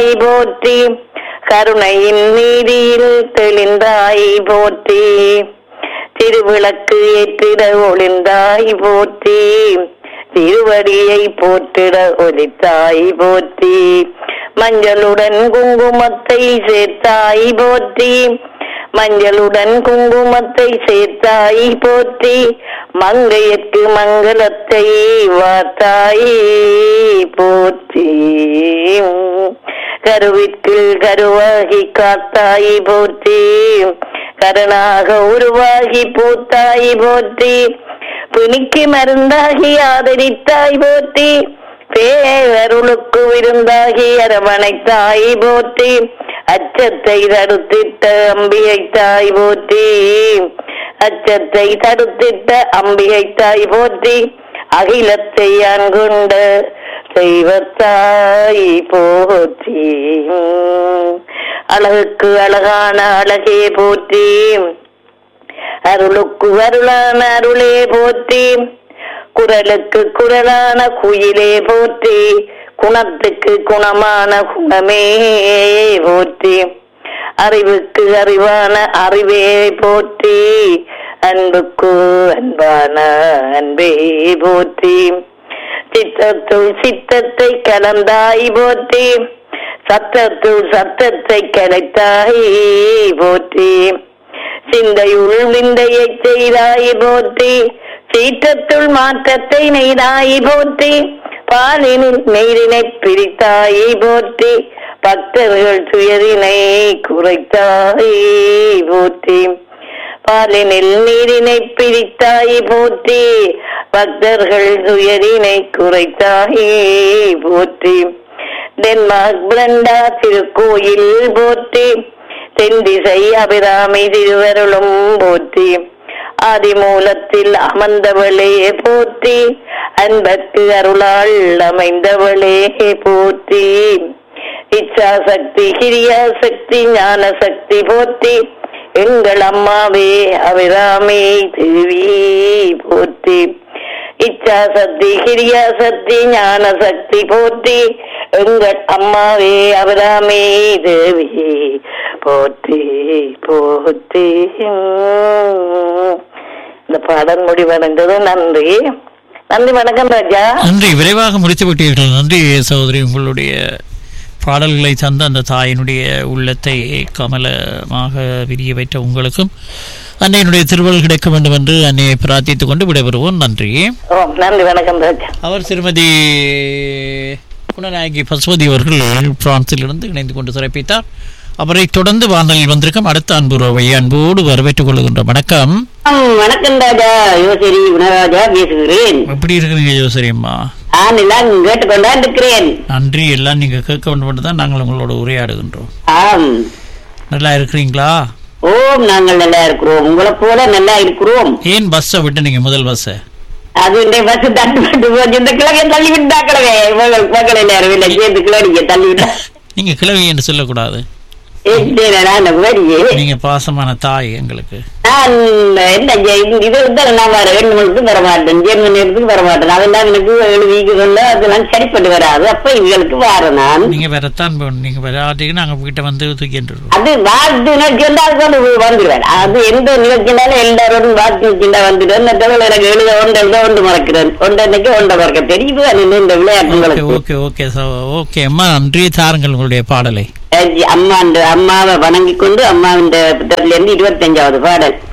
வந்தாய் போற்றி கருணையின் நீதியில் தெளிந்தாய் போற்றி திருவிளக்கு ஏற்றிட ஒளிந்தாய் போற்றி திருவடியை போற்றிட ஒலித்தாய் போற்றி மஞ்சளுடன் குங்குமத்தை சேர்த்தாய் போற்றி மஞ்சளுடன் குங்குமத்தை சேர்த்தாய் போற்றி மங்கையற்கு மங்களத்தை வார்த்தாய் போற்றி கருவிற்கு கருவாகி காத்தாய் போற்றி கருணாக உருவாகி பூத்தாய் போற்றி பிணிக்கு மருந்தாகி ஆதரித்தாய் போற்றி பேரருளுக்கு விருந்தாகி அரவணைத்தாய் போற்றி அச்சத்தை தடுத்திட்ட அம்பிகை தாய் போற்றி அச்சத்தை தடுத்திட்ட அம்பிகை தாய் போற்றி அகிலத்தை அன்கொண்ட தெய்வத்தாய் போற்றி அழகுக்கு அழகான அழகே போற்றி அருளுக்கு அருளான அருளே போற்றி குரலுக்கு குரலான குயிலே போற்றி குணத்துக்கு குணமான குணமே போற்றி அறிவுக்கு அறிவான அறிவே போற்றி அன்புக்கு அன்பான அன்பே போற்றி சித்தத்துள் சித்தத்தை கலந்தாய் போற்றி சத்தத்துள் சத்தத்தை கலைத்தாய் போற்றி சிந்தையுள் விந்தையை செய்தாய் போற்றி சீற்றத்துள் மாற்றத்தை நெய்தாய் போற்றி பாலினில் நீரினை பிரித்தாய் போற்றி பக்தர்கள் துயரினை குறைத்தாய் போற்றி பாலினில் நீரினை பிரித்தாய் போற்றி பக்தர்கள் துயரினை குறைத்தாய் போற்றி டென்மார்க் பிரண்டா திருக்கோயில் போற்றி தென்திசை அபிராமி திருவருளும் போற்றி ஆதிமூலத்தில் அமர்ந்தவளே போற்றி அன்பற்கு அருளால் அமைந்தவளே போற்றி இச்சா சக்தி கிரியா சக்தி ஞான சக்தி போற்றி எங்கள் அம்மாவே அபிராமி தேவி போற்றி இச்சா சக்தி கிரியா சக்தி ஞான சக்தி போற்றி எங்கள் அம்மாவே அபிராமி தேவி போற்றி போற்றி இந்த பாடல் முடிவடைந்தது நன்றி நன்றி வணக்கம் ராஜா நன்றி விரைவாக முடித்து விட்டீர்கள் நன்றி சகோதரி உங்களுடைய பாடல்களை தந்த அந்த தாயினுடைய உள்ளத்தை கமலமாக விரிய வைத்த உங்களுக்கும் அன்னையினுடைய திருவள் கிடைக்க வேண்டும் என்று அன்னையை பிரார்த்தித்துக் கொண்டு விடைபெறுவோம் நன்றி ஓ நன்றி வணக்கம் ராஜா அவர் திருமதி குணநாயகி பசுபதி அவர்கள் பிரான்சிலிருந்து இணைந்து கொண்டு சிறப்பித்தார் அவரை தொடர்ந்து வானலில் வந்திருக்கும் அடுத்த அன்புறவை அன்போடு வரவேற்றுக் கொள்கின்ற வணக்கம் வணக்கம் ராஜா யோசரி குணராஜா பேசுகிறேன் எப்படி இருக்கிறீங்க யோசரி அம்மா நான் எல்லாம் கேட்டுக்கொண்டா இருக்கிறேன் நன்றி எல்லாம் நீங்க கேட்க வேண்டும் என்று தான் நாங்கள் உங்களோட உரையாடுகின்றோம் ஆம் நல்லா இருக்கிறீங்களா ஓம் நாங்கள் நல்லா இருக்கிறோம் உங்களை போல நல்லா இருக்கிறோம் ஏன் பஸ்ஸை விட்டு நீங்க முதல் பஸ்ஸை அது இந்த பஸ் தட்டுப்பட்டு போச்சு இந்த கிழக்கை தள்ளி விட்டா கிழவே மக்களை நேரம் இல்லை சேர்ந்து கிளடிக்க தள்ளி விட்டா நீங்க கிழவி என்று சொல்லக்கூடாது நான் வரியே நீங்க பாசமான தாய் எங்களுக்கு நான் என்ன செய்ய- இது இருந்தா நான் வர ரெண்டு மணிக்கு வர மாட்டேன் ஜெர்ம நேரத்துக்கு வர மாட்டேன் அதெல்லாம் எனக்கு ஏழு வீக்கு சொல்ல அதெல்லாம் சரிப்பட்டு வராது அப்ப இவங்களுக்கு வார நான் நீங்க வரத்தான் போகணும் நீங்க வராட்டிக்கு நாங்க வீட்டை வந்து தூக்கிட்டுருவோம் அது வாழ்த்து நிகழ்ச்சி இருந்தா அதுக்கு வந்து வந்துடுவேன் அது எந்த நிகழ்ச்சினாலும் எல்லாரோடும் வாழ்த்து நிகழ்ச்சிண்டா வந்துடுவேன் மற்றவர்கள் எனக்கு எழுத ஒன்று எழுத ஒன்று மறக்கிறேன் ஒன்று அன்னைக்கு ஒன்றை மறக்க தெரியுது அது இந்த ஓகே விளையாட்டுங்களுக்கு ஓகே ஓகே ஓகே அம்மா நன்றி தாருங்கள் உங்களுடைய பாடலை அம்மா அம்மாவை வணங்கி கொண்டு அம்மாவின் புத்தகத்திலிருந்து இருபத்தஞ்சாவது பாடல்